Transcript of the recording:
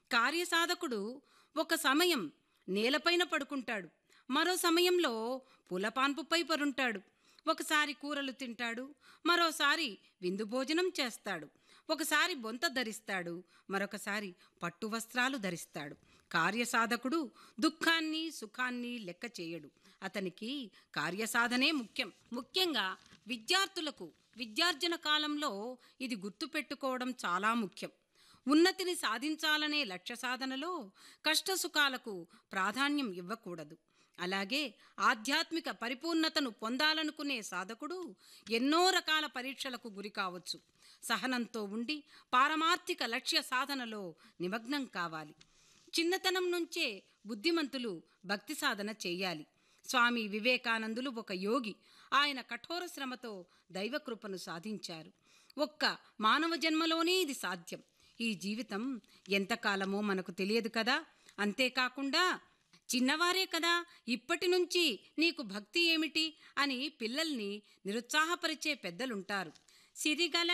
కార్యసాధకుడు ఒక సమయం నేలపైన పడుకుంటాడు మరో సమయంలో పూలపాన్పుపై పరుంటాడు ఒకసారి కూరలు తింటాడు మరోసారి విందు భోజనం చేస్తాడు ఒకసారి బొంత ధరిస్తాడు మరొకసారి పట్టు వస్త్రాలు ధరిస్తాడు కార్యసాధకుడు దుఃఖాన్ని సుఖాన్ని లెక్క చేయడు అతనికి కార్యసాధనే ముఖ్యం ముఖ్యంగా విద్యార్థులకు విద్యార్జన కాలంలో ఇది గుర్తుపెట్టుకోవడం చాలా ముఖ్యం ఉన్నతిని సాధించాలనే లక్ష్య సాధనలో కష్టసుఖాలకు ప్రాధాన్యం ఇవ్వకూడదు అలాగే ఆధ్యాత్మిక పరిపూర్ణతను పొందాలనుకునే సాధకుడు ఎన్నో రకాల పరీక్షలకు గురి కావచ్చు సహనంతో ఉండి పారమార్థిక లక్ష్య సాధనలో నిమగ్నం కావాలి చిన్నతనం నుంచే బుద్ధిమంతులు భక్తి సాధన చేయాలి స్వామి వివేకానందులు ఒక యోగి ఆయన కఠోర శ్రమతో దైవకృపను సాధించారు ఒక్క మానవ జన్మలోనే ఇది సాధ్యం ఈ జీవితం ఎంతకాలమో మనకు తెలియదు కదా అంతేకాకుండా చిన్నవారే కదా ఇప్పటి నుంచి నీకు భక్తి ఏమిటి అని పిల్లల్ని నిరుత్సాహపరిచే పెద్దలుంటారు సిరిగల